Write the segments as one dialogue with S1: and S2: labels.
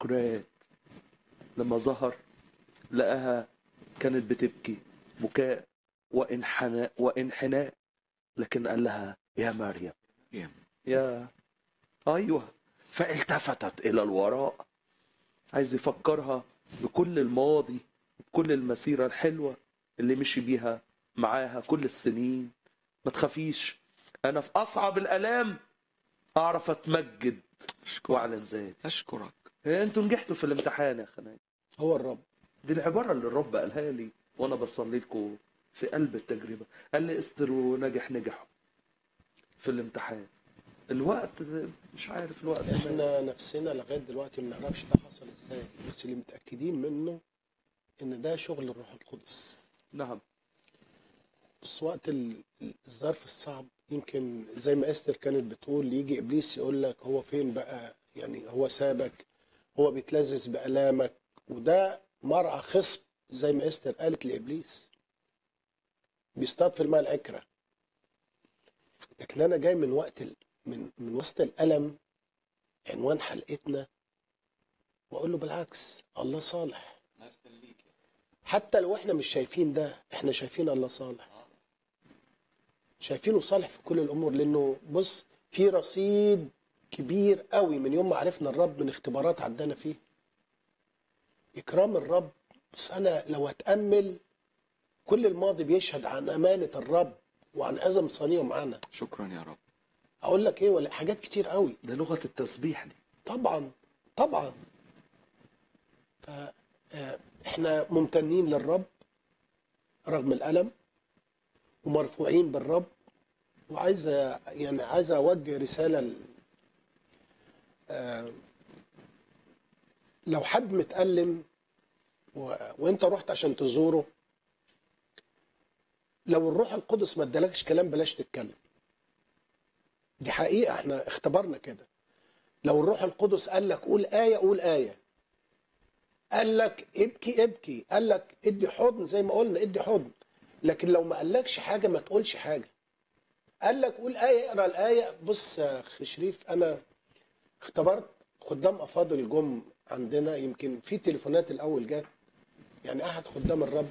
S1: ذكريات لما ظهر لقاها كانت بتبكي بكاء وانحناء وانحناء لكن قال لها يا مريم
S2: يا
S1: يا ايوه فالتفتت الى الوراء عايز يفكرها بكل الماضي بكل المسيره الحلوه اللي مشي بيها معاها كل السنين ما تخافيش انا في اصعب الالام اعرف اتمجد
S2: أشكرك
S1: واعلن ذاتي
S2: أشكرك
S1: انتوا نجحتوا في الامتحان يا خناي
S3: هو الرب
S1: دي العباره اللي الرب قالها لي وانا بصلي لكم في قلب التجربه قال لي استر ونجح نجحوا في الامتحان الوقت ده- مش عارف الوقت ده
S3: احنا نفسنا لغايه دلوقتي ما نعرفش ده حصل ازاي بس اللي متاكدين منه ان ده شغل الروح القدس
S1: نعم
S3: بس وقت ال- الظرف الصعب يمكن زي ما استر كانت بتقول يجي ابليس يقول لك هو فين بقى يعني هو سابك هو بيتلذذ بالامك وده مرعى خصب زي ما استر قالت لابليس بيصطاد في الماء العكره لكن انا جاي من وقت ال... من من وسط الالم عنوان حلقتنا واقول له بالعكس الله صالح حتى لو احنا مش شايفين ده احنا شايفين الله صالح شايفينه صالح في كل الامور لانه بص في رصيد كبير قوي من يوم ما عرفنا الرب من اختبارات عدانا فيه اكرام الرب بس انا لو هتامل كل الماضي بيشهد عن امانه الرب وعن عظم صنيعه معانا
S2: شكرا يا رب
S3: اقول لك ايه ولا حاجات كتير قوي
S1: ده لغه التسبيح دي
S3: طبعا طبعا ف آه، احنا ممتنين للرب رغم الالم ومرفوعين بالرب وعايز أ- يعني عايز اوجه رساله ل... آه، لو حد متألم و... وانت رحت عشان تزوره لو الروح القدس ما ادالكش كلام بلاش تتكلم دي حقيقه احنا اختبرنا كده لو الروح القدس قال لك قول آية قول آية قال لك ابكي ابكي قال لك ادي حضن زي ما قلنا ادي حضن لكن لو ما قالكش حاجة ما تقولش حاجة قال لك قول آية اقرا الآية بص يا أخي شريف أنا اختبرت خدام أفاضل جم عندنا يمكن في تليفونات الأول جت يعني أحد خدام الرب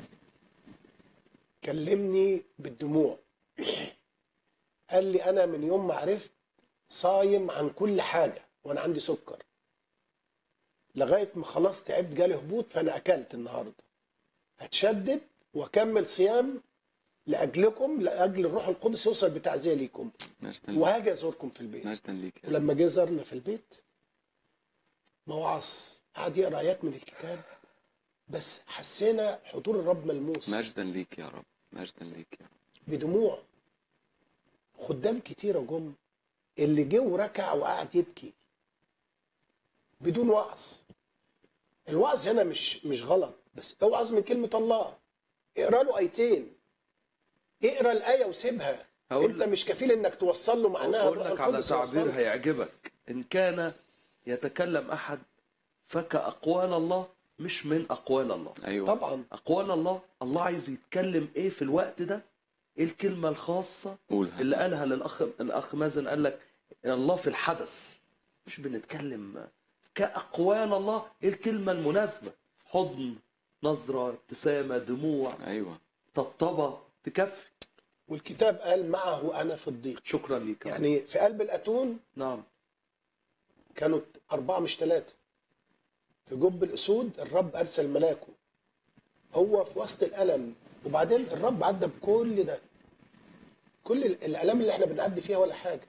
S3: كلمني بالدموع قال لي أنا من يوم ما عرفت صايم عن كل حاجة وأنا عندي سكر لغاية ما خلاص تعبت جالي هبوط فأنا أكلت النهاردة هتشدد وأكمل صيام لأجلكم لأجل الروح القدس يوصل بتعزية ليكم
S2: مجدا ليك
S3: وهاجي أزوركم في البيت
S2: مجدا ليك يا رب
S3: ولما جه زارنا في البيت موعظ قعد يقرا آيات من الكتاب بس حسينا حضور الرب ملموس
S2: مجدا ليك يا رب مجدا ليك يا رب
S3: بدموع خدام كتيرة جم اللي جه وركع وقعد يبكي بدون وعظ الوعظ هنا مش مش غلط بس اوعظ من كلمة الله اقرا له ايتين اقرا الآية وسيبها
S1: هقول
S3: انت مش كفيل انك توصل له معناها
S1: اقول
S3: الروح
S1: لك على
S3: القدس
S1: تعبير
S3: يوصلها.
S1: هيعجبك ان كان يتكلم احد فكاقوال الله مش من اقوال الله
S2: أيوة
S3: طبعا
S1: اقوال الله الله عايز يتكلم ايه في الوقت ده ايه الكلمه الخاصه
S2: قولها
S1: اللي قالها للاخ الاخ مازن قال لك إن الله في الحدث مش بنتكلم كاقوال الله ايه الكلمه المناسبه حضن نظره ابتسامه دموع
S2: أيوة
S1: طبطبه تكفي
S3: والكتاب قال معه انا في الضيق
S1: شكرا ليك
S3: يعني في قلب الاتون
S1: نعم
S3: كانوا أربعة مش ثلاثة في جب الأسود الرب أرسل ملاكه هو في وسط الألم وبعدين الرب عدى بكل ده كل ال- الآلام اللي احنا بنعدي فيها ولا حاجة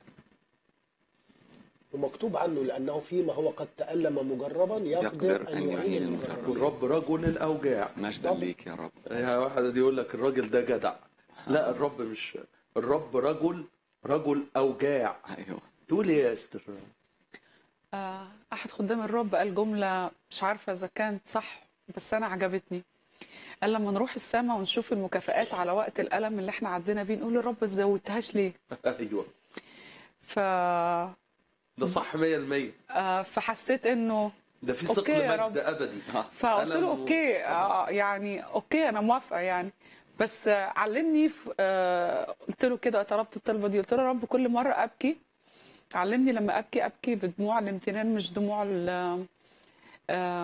S3: ومكتوب عنه لأنه فيما هو قد تألم مجربا يقدر أن يعين المجربين
S1: والرب رجل الاوجاع
S2: مجدا
S3: طبعا.
S2: ليك يا رب
S1: يا واحد يقول لك الراجل ده جدع لا الرب مش الرب رجل رجل اوجاع
S2: أيوة
S1: تقول ايه يا استر
S4: آه، أحد خدام الرب قال جملة مش عارفة إذا كانت صح بس أنا عجبتني قال لما نروح السما ونشوف المكافآت على وقت الألم اللي احنا عدينا بيه نقول الرب ما زودتهاش ليه
S1: ايوه
S4: ف...
S1: ده صح 100%
S4: آه، فحسيت إنه
S1: ده في
S4: أوكي
S1: ثقل
S4: يا
S1: مجد
S4: رب.
S1: ابدي
S4: فقلت له
S1: ألم و-
S4: اوكي آه يعني اوكي انا موافقه يعني بس آه، علمني في آه قلت له كده طلبت الطلبه دي قلت له يا رب كل مره ابكي علمني لما ابكي ابكي بدموع الامتنان مش دموع ال- آه،